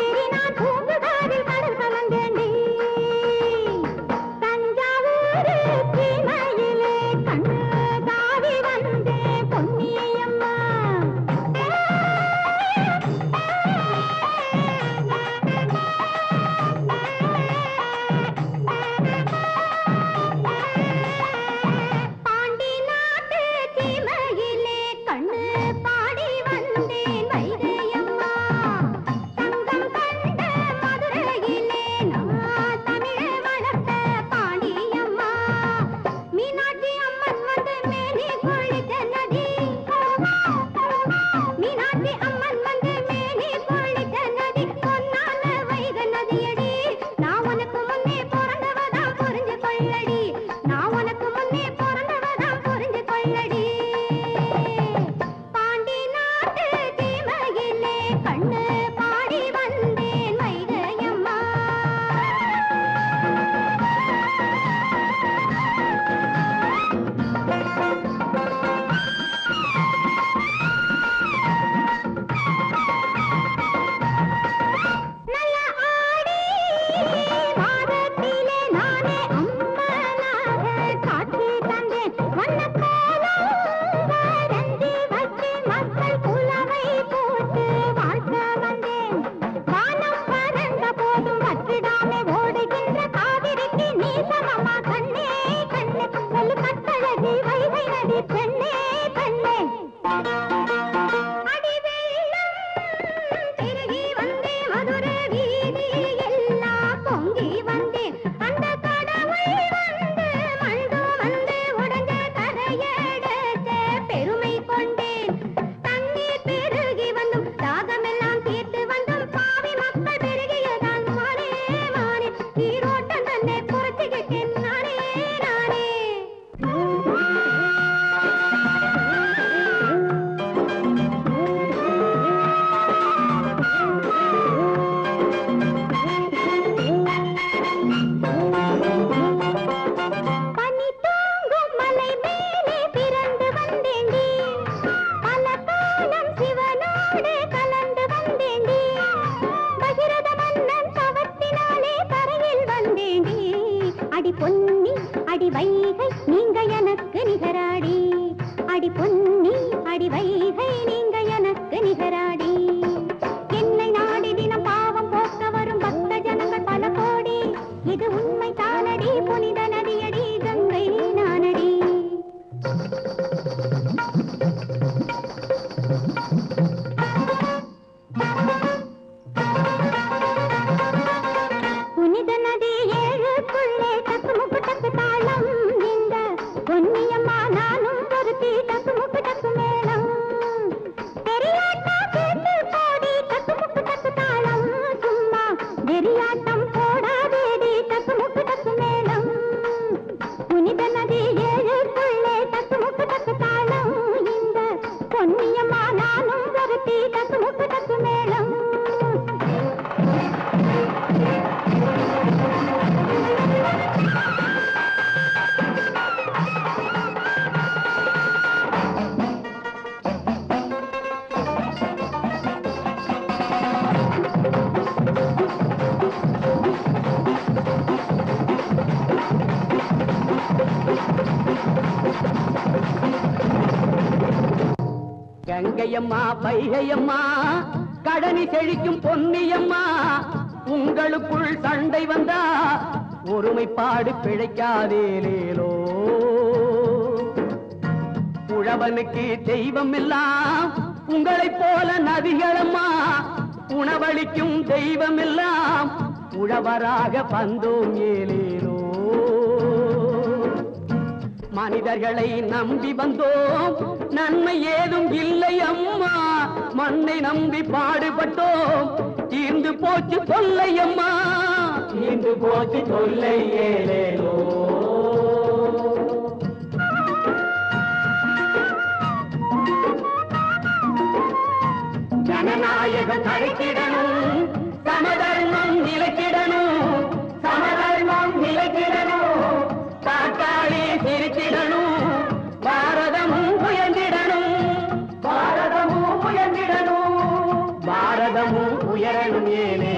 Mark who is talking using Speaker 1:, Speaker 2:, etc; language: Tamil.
Speaker 1: ஏறி நான் பூங்குகாவில் கடல் கலந்தேண்டி தஞ்சாவூர் சீமையிலே கண்ணு காவி வந்தேன் பொன்னியம்மா பாண்டி நாட்டு சீமையிலே கண்ணு பாடி வந்தேன் வைகையம்மா தங்கம் கண்ட மதுரையிலே நான் தமிழ் வளர்த்த பாண்டியம்மா மீனாட்சி அம்மன் வந்து மேனி கொழித்த நதி மீனாட்சி அம்மன் வந்து மேனி கொழித்த நதி பொன்னான வைக நதியடி நான் உனக்கு முன்னே பிறந்தவதான் புரிஞ்சு கொள்ளடி நான் உனக்கு முன்னே பிறந்தவதான் புரிஞ்சு கொள்ளடி பாண்டி நாட்டு தீமையிலே கண்ணு பாடி வந்தேன் வைகையம்மா நல்ல ஆடி மாதத்திலே நானே அம்மனாக காட்சி தந்தேன் வண்ணக்கோலம் வரைஞ்சி வச்சு மக்கள் புலவை போட்டு வாழ்த்த வந்தேன் வானம் பறந்த போதும் வற்றிடாமே ஓடுகின்ற காவிரிக்கு நீ சமமா கண்ணே கண்ணே சொல்லு கட்டழகி வைகை நதி பெண்ணே பெண்ணே அடி வெள்ளம் திருகி வந்தே மதுரை வீதி எல்லாம் பொங்கி வந்தேன் அந்த கடவுள் வந்து மண்டு வந்து உடஞ்ச கரையெடுத்த பெருமை கொண்டேன் தண்ணீர் பெருகி வந்தும் தாகமெல்லாம் தீர்த்து வந்தும் பாவி மக்கள் பெருகியதான் மானே மானே நீரோட்டம் தன்னை புரட்சிக்கிட்டேன் நானே நானே பனி தூங்கும் மலை மேலே பிறந்து வந்தேண்டி பல காலம் சிவனோடு கலந்து வந்தேண்டி பகிரத மன்னன் தவத்தினாலே கரையில் வந்தேண்டி அடி பொன்னி அடி வைகை நீங்க எனக்கு நிகராடி அடி பொன்னி அடி வைகை நீங்க எனக்கு நிகராடி என்னை நாடி தினம் பாவம் போக்க வரும் பக்த ஜனங்கள் பல கோடி இது உண்மை தானடி புனித நதியடி கங்கை நானடி புனித நதி ஏழுக்குள்ளே டக்கு முக்கு டக்கு தாளம் இந்த பொன்னியம்மா நானும் ஒருத்தி டக்கு முக்கு டக்கு மேளம் பெரியாட்டா கேட்டு போடி டக்கு முக்கு டக்கு தாளம் சும்மா வெறியாட்டம் போடாதேடி டக்கு முக்கு டக்கு மேளம் புனித நதி ஏழுக்குள்ளே டக்கு முக்கு டக்கு தாளம் இந்த பொன்னியம்மா நானும் ஒருத்தி டக்கு முக்கு டக்கு மேளம்
Speaker 2: கங்கையம்மா வைகையம்மா கடனி செழிக்கும் பொன்னியம்மா உங்களுக்குள் சண்டை வந்தா ஒருமைப்பாடு பிழைக்காதேலேலோ உழவனுக்கு தெய்வம் எல்லாம் உங்களைப் போல நதிகளம்மா உணவளிக்கும் தெய்வம் எல்லாம் உழவராக வந்தோம் ஏலேலோ மனிதர்களை நம்பி வந்தோம் நன்மை ஏதும் இல்லை அம்மா மண்ணை நம்பி பாடுபட்டோம் தீர்ந்து போச்சு தொல்லை அம்மா தீர்ந்து போச்சு தொல்லை ஏலேலோ ஜனநாயகம் தடுக்கிடணும் சமதர்மம் நிலைக்கிடணும் சமதர்மம் நிலைக்கிடணும் காட்டாளி சிரிச்சிடணும் பாரதமும் உயர்ந்திடணும் பாரதமும் உயர்ந்திடணும் பாரதமும் உயரணும் ஏனே